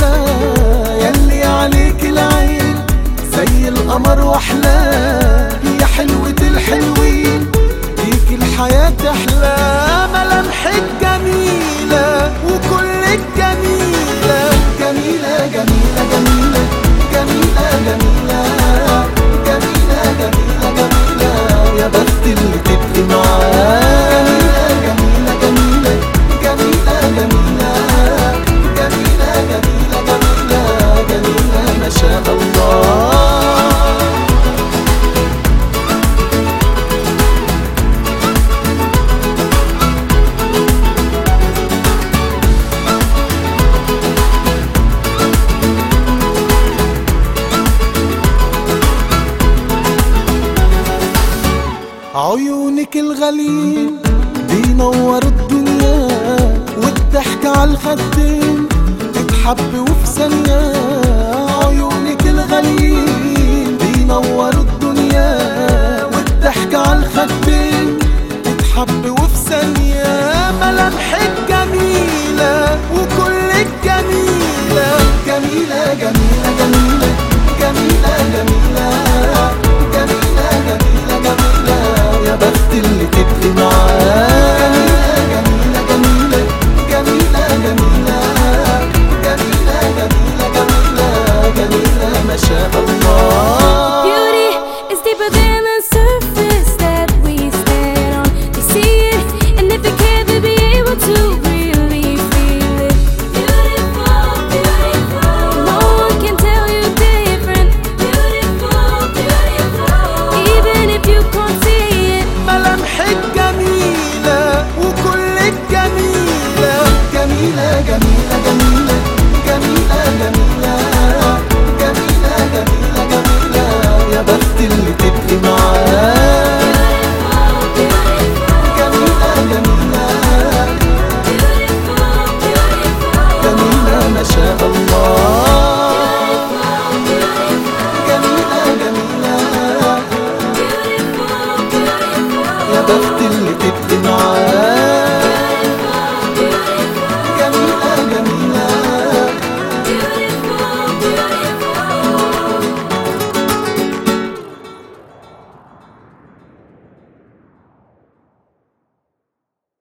احلى يلي عليك العين زي القمر واحلى يا حلوة الحلوين فيك الحياة تحلى ملامحك جميلة وكلك جميلة جميلة جميلة جميلة جميلة جميلة جميلة جميلة جميلة يا بخت اللي تبقي معاه جميلة جميلة جميلة جميلة جميلة جميلة جميلة جميلة ما شاء الله عيونك الغليل بينور الدنيا والضحك على الخدين تتحب وفي ثانية عيونك الغليل بينور الدنيا والضحك على الخدين تتحب وفي ثانية ملامحك جميلة